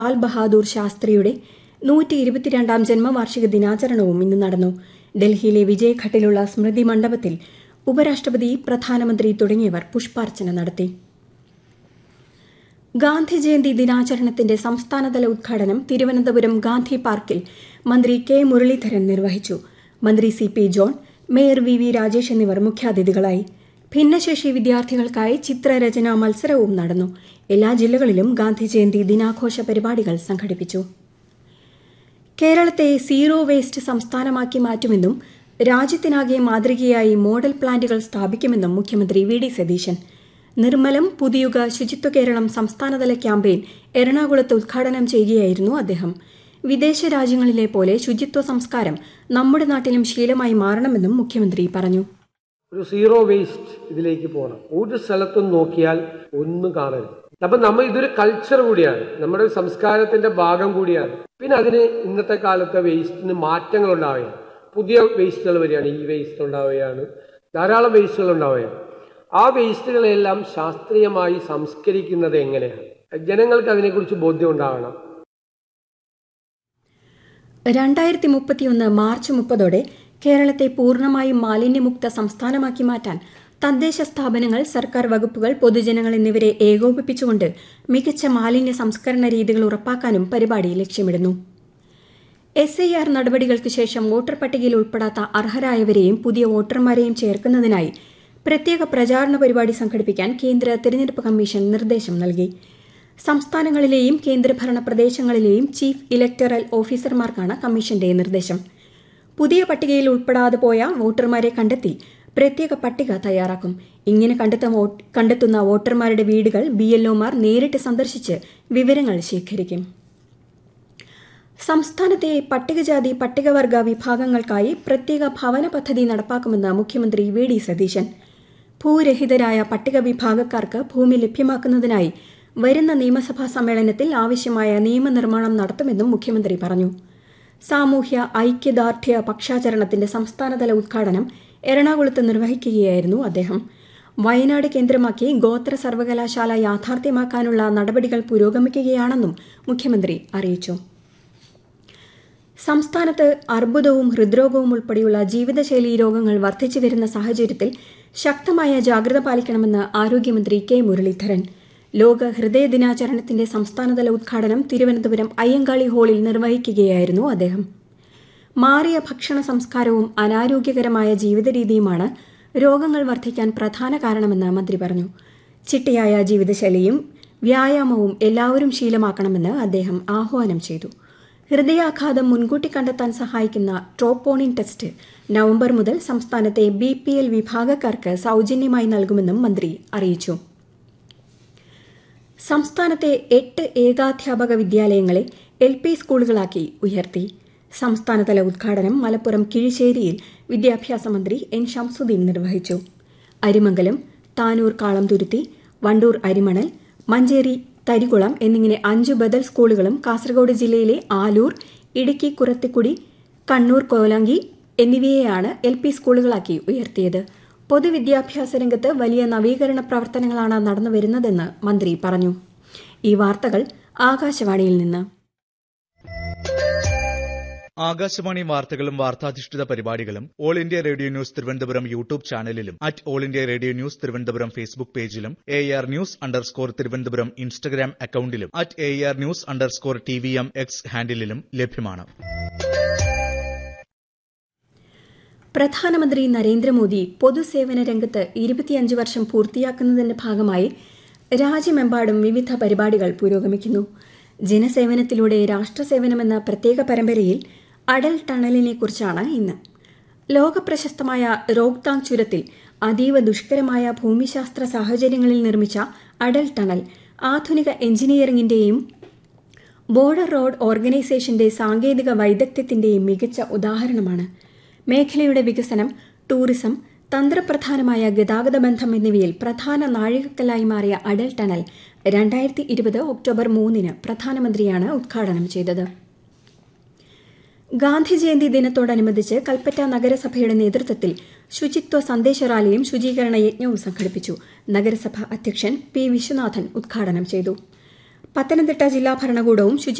ലാൽ ബഹാദൂർ ശാസ്ത്രിയുടെ നൂറ്റി ഇരുപത്തിരണ്ടാം ജന്മവാർഷിക ദിനാചരണവും ഇന്ന് നടന്നു ഡൽഹിയിലെ വിജയഘട്ടിലുള്ള സ്മൃതി മണ്ഡപത്തിൽ ഉപരാഷ്ട്രപതി പ്രധാനമന്ത്രി തുടങ്ങിയവർ പുഷ്പാർച്ചന നടത്തി ഗാന്ധി ജയന്തി ദിനാചരണത്തിന്റെ സംസ്ഥാനതല ഉദ്ഘാടനം തിരുവനന്തപുരം ഗാന്ധി പാർക്കിൽ മന്ത്രി കെ മുരളീധരൻ നിർവഹിച്ചു മന്ത്രി C P John mayor V V Rajesh എന്നിവർ മുഖ്യാതിഥികളായി ഭിന്നശേഷി വിദ്യാർത്ഥികൾക്കായി ചിത്രരചനാ മത്സരവും നടന്നു എല്ലാ ജില്ലകളിലും ഗാന്ധി ജയന്തി ദിനാഘോഷ പരിപാടികൾ സംഘടിപ്പിച്ചു കേരളത്തെ സീറോ വേസ്റ്റ് സംസ്ഥാനമാക്കി മാറ്റുമെന്നും രാജ്യത്തിനാകെ മാതൃകയായി മോഡൽ പ്ലാന്റുകൾ സ്ഥാപിക്കുമെന്നും മുഖ്യമന്ത്രി വി ഡി സതീശൻ നിർമ്മലം പുതിയുഗ ശുചിത്വ കേരളം സംസ്ഥാനതല ക്യാമ്പയിൻ എറണാകുളത്ത് ഉദ്ഘാടനം ചെയ്യുകയായിരുന്നു അദ്ദേഹം വിദേശ രാജ്യങ്ങളിലെ പോലെ ശുചിത്വ സംസ്കാരം നമ്മുടെ നാട്ടിലും ശീലമായി മാറണമെന്നും മുഖ്യമന്ത്രി പറഞ്ഞു ഒരു സീറോ വേസ്റ്റ് ഇതിലേക്ക് പോകണം ഒരു സ്ഥലത്തും നോക്കിയാൽ ഒന്നും കാണരുത് അപ്പൊ നമ്മൾ ഇതൊരു കൾച്ചർ കൂടിയാണ് നമ്മുടെ ഒരു സംസ്കാരത്തിന്റെ ഭാഗം കൂടിയാണ് പിന്നെ അതിന് ഇന്നത്തെ കാലത്തെ വേസ്റ്റിന് മാറ്റങ്ങൾ ഉണ്ടാവുകയാണ് പുതിയ വേസ്റ്റുകൾ വരികയാണ് ഈ വേസ്റ്റ് ഉണ്ടാവുകയാണ് ധാരാളം വേസ്റ്റുകൾ ഉണ്ടാവുകയാണ് ആ വേസ്റ്റുകളെല്ലാം ശാസ്ത്രീയമായി സംസ്കരിക്കുന്നത് എങ്ങനെയാണ് ജനങ്ങൾക്ക് അതിനെക്കുറിച്ച് ബോധ്യം ഉണ്ടാവണം രണ്ടായിരത്തി മുപ്പത്തിയൊന്ന് മാർച്ച് മുപ്പതോടെ കേരളത്തെ പൂർണ്ണമായും മാലിന്യമുക്ത സംസ്ഥാനമാക്കി മാറ്റാൻ തദ്ദേശ സ്ഥാപനങ്ങൾ സർക്കാർ വകുപ്പുകൾ പൊതുജനങ്ങൾ എന്നിവരെ ഏകോപിപ്പിച്ചുകൊണ്ട് മികച്ച മാലിന്യ സംസ്കരണ രീതികൾ ഉറപ്പാക്കാനും പരിപാടി ലക്ഷ്യമിടുന്നു എസ് ഐ ആർ നടപടികൾക്ക് ശേഷം വോട്ടർ പട്ടികയിൽ ഉൾപ്പെടാത്ത അർഹരായവരെയും പുതിയ വോട്ടർമാരെയും ചേർക്കുന്നതിനായി പ്രത്യേക പ്രചാരണ പരിപാടി സംഘടിപ്പിക്കാൻ കേന്ദ്ര തെരഞ്ഞെടുപ്പ് കമ്മീഷൻ നിർദ്ദേശം നൽകി സംസ്ഥാനങ്ങളിലെയും കേന്ദ്രഭരണ പ്രദേശങ്ങളിലെയും ചീഫ് ഇലക്ടറൽ ഓഫീസർമാർക്കാണ് കമ്മീഷന്റെ നിർദ്ദേശം പുതിയ പട്ടികയിൽ ഉൾപ്പെടാതെ പോയ വോട്ടർമാരെ കണ്ടെത്തി പ്രത്യേക പട്ടിക തയ്യാറാക്കും ഇങ്ങനെ കണ്ടെത്തുന്ന വോട്ടർമാരുടെ വീടുകൾ ബി എൽഒമാർ നേരിട്ട് സന്ദർശിച്ച് വിവരങ്ങൾ ശേഖരിക്കും സംസ്ഥാനത്തെ പട്ടികജാതി പട്ടികവർഗ വിഭാഗങ്ങൾക്കായി പ്രത്യേക ഭവന പദ്ധതി നടപ്പാക്കുമെന്ന് മുഖ്യമന്ത്രി വി ഡി സതീശൻ ഭൂരഹിതരായ പട്ടിക വിഭാഗക്കാർക്ക് ഭൂമി ലഭ്യമാക്കുന്നതിനായി വരുന്ന നിയമസഭാ സമ്മേളനത്തിൽ ആവശ്യമായ നിയമനിർമ്മാണം നടത്തുമെന്നും മുഖ്യമന്ത്രി പറഞ്ഞു സാമൂഹ്യ ഐക്യദാർഢ്യ പക്ഷാചരണത്തിന്റെ സംസ്ഥാനതല ഉദ്ഘാടനം എറണാകുളത്ത് നിർവഹിക്കുകയായിരുന്നു അദ്ദേഹം വയനാട് കേന്ദ്രമാക്കി ഗോത്ര സർവകലാശാല യാഥാർത്ഥ്യമാക്കാനുള്ള നടപടികൾ പുരോഗമിക്കുകയാണെന്നും മുഖ്യമന്ത്രി അറിയിച്ചു സംസ്ഥാനത്ത് അർബുദവും ഹൃദ്രോഗവും ഉൾപ്പെടെയുള്ള ജീവിതശൈലീ രോഗങ്ങൾ വർദ്ധിച്ചു വരുന്ന സാഹചര്യത്തിൽ ശക്തമായ ജാഗ്രത പാലിക്കണമെന്ന് ആരോഗ്യമന്ത്രി കെ മുരളീധരൻ ലോക ഹൃദയ ദിനാചരണത്തിന്റെ സംസ്ഥാനതല ഉദ്ഘാടനം തിരുവനന്തപുരം അയ്യങ്കാളി ഹാളിൽ നിർവഹിക്കുകയായിരുന്നു അദ്ദേഹം മാറിയ ഭക്ഷണ സംസ്കാരവും അനാരോഗ്യകരമായ ജീവിതരീതിയുമാണ് രോഗങ്ങൾ വർദ്ധിക്കാൻ പ്രധാന കാരണമെന്ന് മന്ത്രി പറഞ്ഞു ചിട്ടയായ ജീവിതശൈലിയും വ്യായാമവും എല്ലാവരും ശീലമാക്കണമെന്ന് അദ്ദേഹം ആഹ്വാനം ചെയ്തു ഹൃദയാഘാതം മുൻകൂട്ടി കണ്ടെത്താൻ സഹായിക്കുന്ന ട്രോപ്പോണിൻ ടെസ്റ്റ് നവംബർ മുതൽ സംസ്ഥാനത്തെ ബി പി എൽ വിഭാഗക്കാർക്ക് സൌജന്യമായി നൽകുമെന്നും മന്ത്രി അറിയിച്ചു സംസ്ഥാനത്തെ എട്ട് ഏകാധ്യാപക വിദ്യാലയങ്ങളെ എൽ പി സ്കൂളുകളാക്കി ഉയർത്തി സംസ്ഥാനതല ഉദ്ഘാടനം മലപ്പുറം കിഴിശ്ശേരിയിൽ വിദ്യാഭ്യാസ മന്ത്രി എൻ ഷംസുദ്ദീൻ നിർവഹിച്ചു അരിമംഗലം താനൂർ കാളംതുരുത്തി വണ്ടൂർ അരിമണൽ മഞ്ചേരി തരികുളം എന്നിങ്ങനെ അഞ്ച് ബദൽ സ്കൂളുകളും കാസർഗോഡ് ജില്ലയിലെ ആലൂർ ഇടുക്കി കുറത്തിക്കുടി കണ്ണൂർ കോലാങ്കി എന്നിവയെയാണ് എൽ പി സ്കൂളുകളാക്കി ഉയർത്തിയത് പൊതുവിദ്യാഭ്യാസ രംഗത്ത് വലിയ നവീകരണ പ്രവർത്തനങ്ങളാണ് നടന്നുവരുന്നതെന്ന് മന്ത്രി പറഞ്ഞു ഈ വാർത്തകൾ ആകാശവാണിയിൽ നിന്ന് ആകാശവാണി വാർത്തകളും വാർത്താധിഷ്ഠിത പരിപാടികളും All India Radio news Thiruvananthapuram YouTube ചാനലിലും at All India Radio news Thiruvananthapuram Facebook പേജിലും A R news underscore Thiruvananthapuram Instagram അക്കൌണ്ടിലും at A R news underscore T V M X ഹാൻഡിലും ലഭ്യമാണ് പ്രധാനമന്ത്രി നരേന്ദ്രമോദി പൊതുസേവന രംഗത്ത് ഇരുപത്തിയഞ്ച് വർഷം പൂർത്തിയാക്കുന്നതിന്റെ ഭാഗമായി രാജ്യമെമ്പാടും വിവിധ പരിപാടികൾ പുരോഗമിക്കുന്നു ജനസേവനത്തിലൂടെ രാഷ്ട്രസേവനമെന്ന പ്രത്യേക പരമ്പരയിൽ അടൽ ടണലിനെ കുറിച്ചാണ് ഇന്ന് ലോകപ്രശസ്തമായ റോക്താങ് ചുരത്തിൽ അതീവ ദുഷ്കരമായ ഭൂമിശാസ്ത്ര സാഹചര്യങ്ങളിൽ നിർമ്മിച്ച അടൽ ടണൽ ആധുനിക എഞ്ചിനീയറിംഗിന്റെയും ബോർഡർ റോഡ് ഓർഗനൈസേഷന്റെ സാങ്കേതിക വൈദഗ്ധ്യത്തിന്റെയും മികച്ച ഉദാഹരണമാണ് മേഖലയുടെ വികസനം ടൂറിസം തന്ത്രപ്രധാനമായ ഗതാഗത ബന്ധം എന്നിവയിൽ പ്രധാന നാഴികക്കല്ലായി മാറിയ അടൽ ടണൽ രണ്ടായിരത്തി ഇരുപത് ഒക്ടോബർ മൂന്നിന് പ്രധാനമന്ത്രിയാണ് ഉദ്ഘാടനം ചെയ്തത് ഗാന്ധി ജയന്തി ദിനത്തോടനുബന്ധിച്ച് കൽപ്പറ്റ നഗരസഭയുടെ നേതൃത്വത്തിൽ ശുചിത്വ സന്ദേശ റാലിയും ശുചീകരണ യജ്ഞവും സംഘടിപ്പിച്ചു നഗരസഭ അധ്യക്ഷൻ പി വിശ്വനാഥൻ ഉദ്ഘാടനം ചെയ്തു പത്തനംതിട്ട ജില്ലാ ഭരണകൂടവും ശുചി